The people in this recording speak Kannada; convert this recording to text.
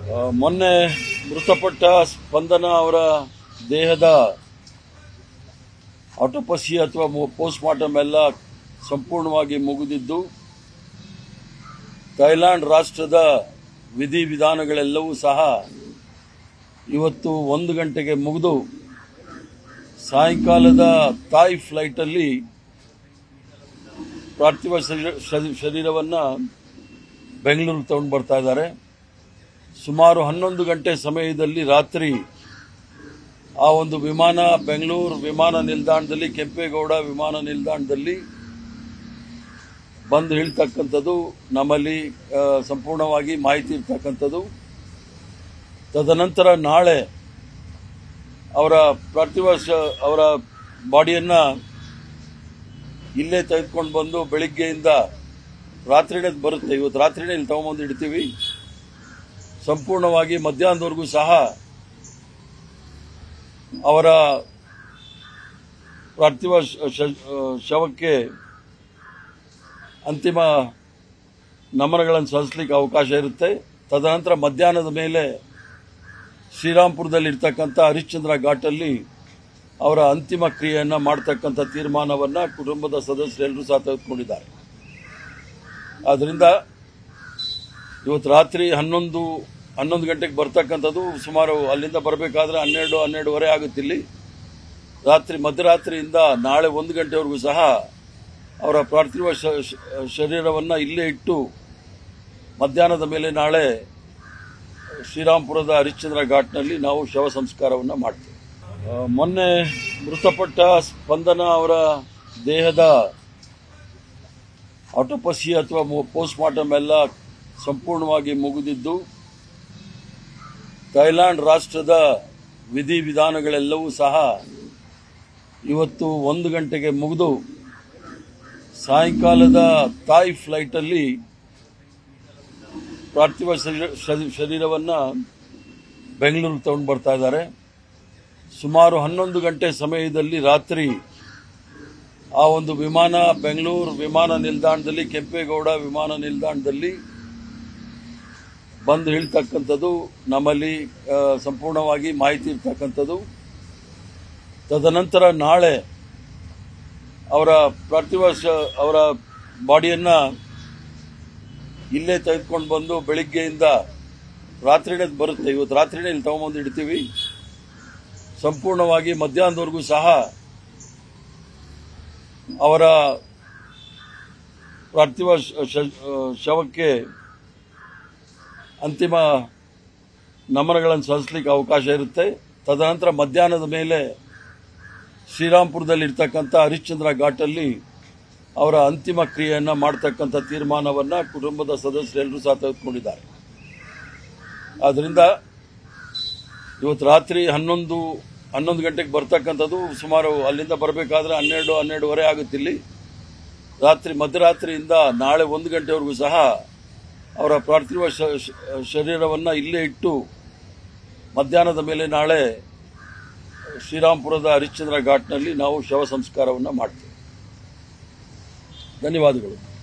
ಆ, ಮೊನ್ನೆ ಮೃತಪಟ್ಟ ಸ್ಪಂದನ ಅವರ ದೇಹದ ಆಟೋಪಸಿ ಅಥವಾ ಪೋಸ್ಟ್ ಮಾರ್ಟಮ್ ಎಲ್ಲ ಸಂಪೂರ್ಣವಾಗಿ ಮುಗಿದಿದ್ದು ಥೈಲ್ಯಾಂಡ್ ರಾಷ್ಟ್ರದ ವಿಧಿವಿಧಾನಗಳೆಲ್ಲವೂ ಸಹ ಇವತ್ತು ಒಂದು ಗಂಟೆಗೆ ಮುಗಿದು ಸಾಯಂಕಾಲದ ತಾಯ್ ಫ್ಲೈಟಲ್ಲಿ ಪಾರ್ಥಿವ ಶರೀರ- ಶರೀ- ಶರೀರವನ್ನ ಬೆಂಗಳೂರಿಗೆ ತಗೊಂಡು ಬರ್ತಾ ಇದ್ದಾರೆ ಸುಮಾರು ಹನ್ನೊಂದು ಗಂಟೆ ಸಮಯದಲ್ಲಿ ರಾತ್ರಿ ಆ ಒಂದು ವಿಮಾನ ಬೆಂಗಳೂರು ವಿಮಾನ ನಿಲ್ದಾಣದಲ್ಲಿ ಕೆಂಪೇಗೌಡ ವಿಮಾನ ನಿಲ್ದಾಣದಲ್ಲಿ ಬಂದು ಹೇಳ್ತಕ್ಕಂಥದ್ದು ನಮ್ಮಲ್ಲಿ ಆ, ಸಂಪೂರ್ಣವಾಗಿ ಮಾಹಿತಿ ಇರ್ತಕ್ಕಂಥದ್ದು ತದನಂತರ ನಾಳೆ ಅವರ ಪಾರ್ಥಿವ ಶ- ಅವರ ಬಾಡಿಯನ್ನ ಇಲ್ಲೇ ತೆಗೆದುಕೊಂಡು ಬಂದು ಬೆಳಿಗ್ಗೆಯಿಂದ ರಾತ್ರಿನೇ ಬರುತ್ತೆ ಇವತ್ತು ರಾತ್ರಿನೇ ಇಲ್ಲಿ ತಗೊಂಬಂದು ಇಡ್ತೀವಿ ಸಂಪೂರ್ಣವಾಗಿ ಮಧ್ಯಾಹ್ನದವರೆಗೂ ಸಹ ಅವರ ಪಾರ್ಥಿವ ಶ- ಶ- ಶವಕ್ಕೆ ಅಂತಿಮ ನಮನಗಳನ್ನು ಸಲ್ಲಿಸಲಿಕ್ಕೆ ಅವಕಾಶ ಇರುತ್ತೆ ತದನಂತರ ಮಧ್ಯಾಹ್ನದ ಮೇಲೆ ಶ್ರೀರಾಮ್ಪುರದಲ್ಲಿ ಇರ್ತಕ್ಕಂಥ ಹರಿಶ್ಚಂದ್ರ ಘಾಟಲ್ಲಿ ಅವರ ಅಂತಿಮ ಕ್ರಿಯೆಯನ್ನ ಮಾಡತಕ್ಕಂಥ ತೀರ್ಮಾನವನ್ನ ಕುಟುಂಬದ ಸದಸ್ಯರೆಲ್ಲರೂ ಸಹ ತೆಗೆದುಕೊಂಡಿದ್ದಾರೆ ಆದ್ರಿಂದ ಇವತ್ತು ರಾತ್ರಿ ಹನ್ನೊಂದು ಹನ್ನೊಂದು ಗಂಟೆಗೆ ಬರ್ತಕ್ಕಂಥದ್ದು ಸುಮಾರು ಅಲ್ಲಿಂದ ಬರಬೇಕಾದ್ರೆ ಹನ್ನೆರಡು ಹನ್ನೆರಡುವರೆ ಆಗುತ್ತಿಲ್ಲಿ ರಾತ್ರಿ ಮಧ್ಯರಾತ್ರಿಯಿಂದ ನಾಳೆ ಒಂದು ಗಂಟೆವರೆಗೂ ಸಹ ಅವರ ಪಾರ್ಥಿವ ಶ- ಶ- ಶರೀರವನ್ನ ಇಲ್ಲೇ ಇಟ್ಟು ಮಧ್ಯಾಹ್ನದ ಮೇಲೆ ನಾಳೆ ಶ್ರೀರಾಮ್ಪುರದ ಹರಿಶ್ಚಂದ್ರ ಘಾಟ್ನಲ್ಲಿ ನಾವು ಶವ ಸಂಸ್ಕಾರವನ್ನು ಮಾಡ್ತೇವೆ ಆ, ಮೊನ್ನೆ ಮೃತಪಟ್ಟ ಸ್ಪಂದನ ಅವರ ದೇಹದ ಆಟೋಪಸಿ ಅಥವಾ ಪೋಸ್ಟ್ ಮಾರ್ಟಮ್ ಎಲ್ಲ ಸಂಪೂರ್ಣವಾಗಿ ಮುಗಿದಿದ್ದು ಥೈಲ್ಯಾಂಡ್ ರಾಷ್ಟ್ರದ ವಿಧಿವಿಧಾನಗಳೆಲ್ಲವೂ ಸಹ ಇವತ್ತು ಒಂದು ಗಂಟೆಗೆ ಮುಗಿದು ಸಾಯಂಕಾಲದ ತಾಯ್ ಫ್ಲೈಟಲ್ಲಿ ಪಾರ್ಥಿವ ಶರೀರ- ಶರೀ- ಶರೀರವನ್ನ ಬೆಂಗಳೂರಿಗೆ ತಗೊಂಡು ಬರ್ತಾ ಇದ್ದಾರೆ ಸುಮಾರು ಹನ್ನೊಂದು ಗಂಟೆ ಸಮಯದಲ್ಲಿ ರಾತ್ರಿ ಆ ಒಂದು ವಿಮಾನ ಬೆಂಗಳೂರು ವಿಮಾನ ನಿಲ್ದಾಣದಲ್ಲಿ ಕೆಂಪೇಗೌಡ ವಿಮಾನ ನಿಲ್ದಾಣದಲ್ಲಿ ಬಂದು ಹೇಳ್ತಕ್ಕಂಥದ್ದು ನಮ್ಮಲ್ಲಿ ಆ, ಸಂಪೂರ್ಣವಾಗಿ ಮಾಹಿತಿ ಇರ್ತಕ್ಕಂಥದ್ದು ತದನಂತರ ನಾಳೆ ಅವರ ಪಾರ್ಥಿವ ಶ- ಅವರ ಬಾಡಿಯನ್ನ ಇಲ್ಲೇ ತೆಗೆದುಕೊಂಡು ಬಂದು ಬೆಳಿಗ್ಗೆಯಿಂದ ರಾತ್ರಿನೇ ಬರುತ್ತೆ ಇವತ್ತು ರಾತ್ರಿನೇ ಇಲ್ಲಿ ತಗೊಂಬಂದು ಇಡ್ತೀವಿ ಸಂಪೂರ್ಣವಾಗಿ ಮಧ್ಯಾಹ್ನದವರೆಗೂ ಸಹ ಅವರ ಪಾರ್ಥಿವ ಶ- ಶ- ಶವಕ್ಕೆ ಅಂತಿಮ ನಮನಗಳನ್ನು ಸಲ್ಲಿಸಲಿಕ್ಕೆ ಅವಕಾಶ ಇರುತ್ತೆ ತದನಂತರ ಮಧ್ಯಾಹ್ನದ ಮೇಲೆ ಶ್ರೀರಾಮ್ಪುರದಲ್ಲಿ ಇರ್ತಕ್ಕಂಥ ಹರಿಶ್ಚಂದ್ರ ಘಾಟಲ್ಲಿ ಅವರ ಅಂತಿಮ ಕ್ರಿಯೆಯನ್ನ ಮಾಡತಕ್ಕಂಥ ತೀರ್ಮಾನವನ್ನ ಕುಟುಂಬದ ಸದಸ್ಯರೆಲ್ಲರೂ ಸಹ ತೆಗೆದುಕೊಂಡಿದ್ದಾರೆ ಆದ್ರಿಂದ ಇವತ್ತು ರಾತ್ರಿ ಹನ್ನೊಂದು ಹನ್ನೊಂದು ಗಂಟೆಗೆ ಬರ್ತಕ್ಕಂಥದ್ದು ಸುಮಾರು ಅಲ್ಲಿಂದ ಬರಬೇಕಾದ್ರೆ ಹನ್ನೆರಡು ಹನ್ನೆರಡುವರೆ ಆಗುತ್ತಿಲ್ಲಿ ರಾತ್ರಿ ಮಧ್ಯರಾತ್ರಿಯಿಂದ ನಾಳೆ ಒಂದು ಗಂಟೆವರೆಗೂ ಸಹ ಅವರ ಪಾರ್ಥಿವ ಶ- ಶ- ಶರೀರವನ್ನ ಇಲ್ಲೇ ಇಟ್ಟು ಮಧ್ಯಾಹ್ನದ ಮೇಲೆ ನಾಳೆ ಶ್ರೀರಾಮ್ಪುರದ ಹರಿಶ್ಚಂದ್ರ ಘಾಟ್ನಲ್ಲಿ ನಾವು ಶವ ಸಂಸ್ಕಾರವನ್ನು ಮಾಡ್ತೇವೆ ಧನ್ಯವಾದಗಳು